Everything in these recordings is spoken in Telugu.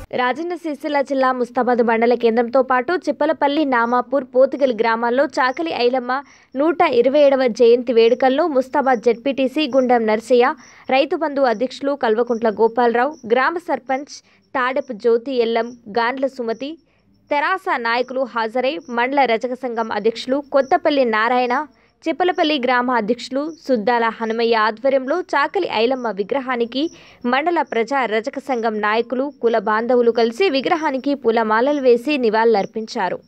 రాజన్న సిరిసిల్ల జిల్లా ముస్తాబాద్ మండల కేంద్రంతో పాటు చిప్పలపల్లి నామాపూర్ పోతుగల్ గ్రామాల్లో చాకలి ఐలమ్మ నూట ఇరవై ఏడవ జయంతి వేడుకలను ముస్తాబాద్ జెడ్పీటీసీ గుండం నర్సయ్య రైతు బంధు అధ్యక్షులు కల్వకుంట్ల గోపాలరావు గ్రామ సర్పంచ్ తాడెపు జ్యోతి ఎల్లం గాండ్ల సుమతి తెరాస నాయకులు హాజరై మండల రజక సంఘం అధ్యక్షులు కొత్తపల్లి నారాయణ చిప్పలపల్లి గ్రామ అధ్యక్షులు సుద్దాల హనుమయ్య ఆధ్వర్యంలో చాకలి ఐలమ్మ విగ్రహానికి మండల ప్రజా రజక సంఘం నాయకులు కుల బాంధవులు కలిసి విగ్రహానికి పూలమాలలు వేసి నివాళులర్పించారు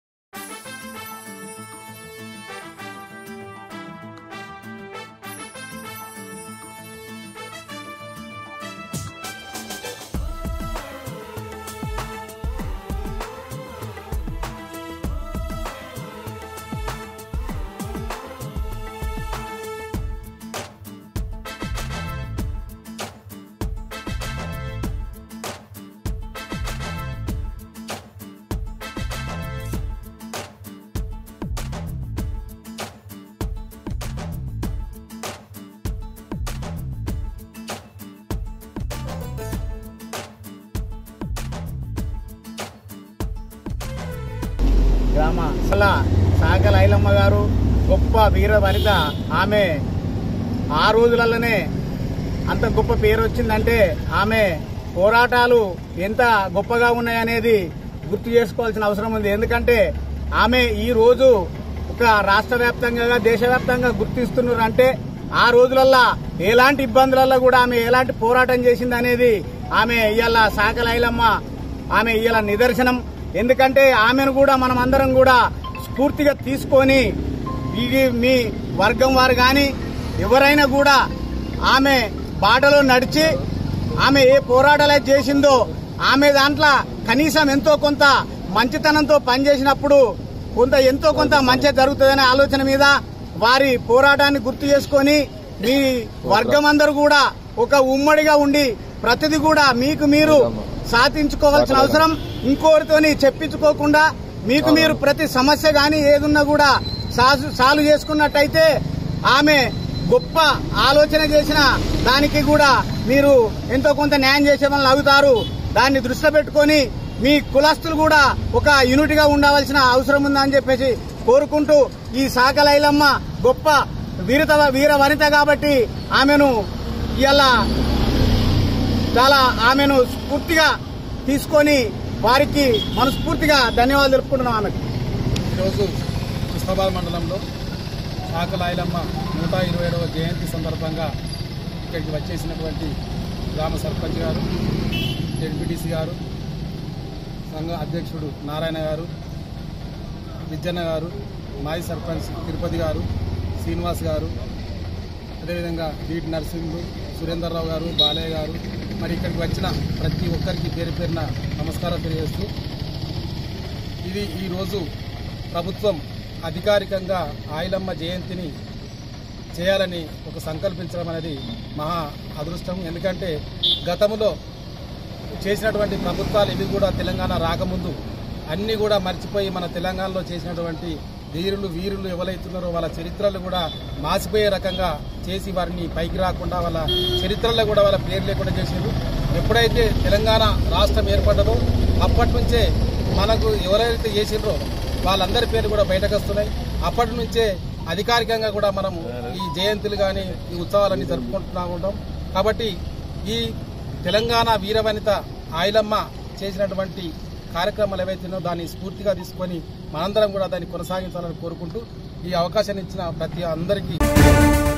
గ్రామ అసలు సాగల ఐలమ్మ గారు గొప్ప వీర వనిత ఆమె ఆ రోజులలోనే అంత గొప్ప పేరు వచ్చిందంటే ఆమె పోరాటాలు ఎంత గొప్పగా ఉన్నాయనేది గుర్తు చేసుకోవాల్సిన అవసరం ఉంది ఎందుకంటే ఆమె ఈ రోజు ఒక రాష్ట్ర వ్యాప్తంగా దేశవ్యాప్తంగా గుర్తిస్తున్నారు అంటే ఆ రోజులల్లా ఎలాంటి ఇబ్బందులలో కూడా ఆమె ఎలాంటి పోరాటం చేసింది అనేది ఆమె ఇవాళ సాకల ఐలమ్మ ఆమె ఇవాళ నిదర్శనం ఎందుకంటే ఆమెను కూడా మనం అందరం కూడా స్ఫూర్తిగా తీసుకొని ఇది మీ వర్గం వారు కానీ ఎవరైనా కూడా ఆమె బాటలో నడిచి ఆమె ఏ పోరాటాలు అయితే చేసిందో ఆమె దాంట్లో కనీసం ఎంతో కొంత మంచితనంతో పనిచేసినప్పుడు కొంత ఎంతో కొంత మంచి జరుగుతుందనే ఆలోచన మీద వారి పోరాటాన్ని గుర్తు చేసుకొని మీ వర్గం అందరూ కూడా ఒక ఉమ్మడిగా ఉండి ప్రతిది కూడా మీకు మీరు సాధించుకోవాల్సిన అవసరం ఇంకోరితోని చెప్పించుకోకుండా మీకు మీరు ప్రతి సమస్య గాని ఏదున్నా కూడా సాల్వ్ సాల్వ్ చేసుకున్నట్టయితే ఆమె గొప్ప ఆలోచన చేసిన దానికి కూడా మీరు ఎంతో కొంత న్యాయం చేసే వాళ్ళని అవుతారు దాన్ని దృష్టిలో పెట్టుకొని మీ కులస్తులు కూడా ఒక యూనిట్ గా ఉండవలసిన అవసరం ఉందని చెప్పేసి కోరుకుంటూ ఈ సాకలైలమ్మ గొప్ప వీరత వీర వనిత కాబట్టి ఆమెను ఇలా చాలా ఆమెను స్ఫూర్తిగా తీసుకొని వారికి మనస్ఫూర్తిగా ధన్యవాదాలు తెలుపుకుంటున్నాం ఆమెకు ఈరోజు కృష్ణాబాద్ మండలంలో శాకలాయలమ్మ నూట ఇరవై ఏడవ జయంతి సందర్భంగా ఇక్కడికి వచ్చేసినటువంటి గ్రామ సర్పంచ్ గారు జడ్పీటీసీ గారు సంఘ అధ్యక్షుడు నారాయణ గారు విజ్జన్న గారు మాజీ సర్పంచ్ తిరుపతి గారు శ్రీనివాస్ గారు అదేవిధంగా బీటి నరసింహులు సురేందర్రావు గారు బాలయ్య గారు మరి ఇక్కడికి వచ్చిన ప్రతి ఒక్కరికి పేరు పేరున నమస్కారం తెలియజేస్తూ ఇది ఈరోజు ప్రభుత్వం అధికారికంగా ఆయిలమ్మ జయంతిని చేయాలని ఒక సంకల్పించడం అనేది మహా అదృష్టం ఎందుకంటే గతంలో చేసినటువంటి ప్రభుత్వాలు ఇవి కూడా తెలంగాణ రాకముందు అన్నీ కూడా మర్చిపోయి మన తెలంగాణలో చేసినటువంటి వీరులు వీరులు ఎవరైతున్నారో వాళ్ళ చరిత్రలు కూడా మాసిపోయే రకంగా చేసి వారిని పైకి రాకుండా వాళ్ళ చరిత్రలో కూడా వాళ్ళ పేరు లేకుండా చేసారు ఎప్పుడైతే తెలంగాణ రాష్ట్రం ఏర్పడ్డదో అప్పటి నుంచే మనకు ఎవరైతే చేసిండ్రో వాళ్ళందరి పేర్లు కూడా బయటకు వస్తున్నాయి అప్పటి నుంచే అధికారికంగా కూడా మనం ఈ జయంతులు కానీ ఈ ఉత్సవాలన్నీ జరుపుకుంటున్నా ఉంటాం కాబట్టి ఈ తెలంగాణ వీరవనిత ఆయిలమ్మ చేసినటువంటి కార్యక్రమాలు ఏవైతున్నాయో దాన్ని స్ఫూర్తిగా తీసుకొని మనందరం కూడా దాన్ని కొనసాగించాలని కోరుకుంటూ ఈ అవకాశాన్ని ఇచ్చిన ప్రతి అందరికీ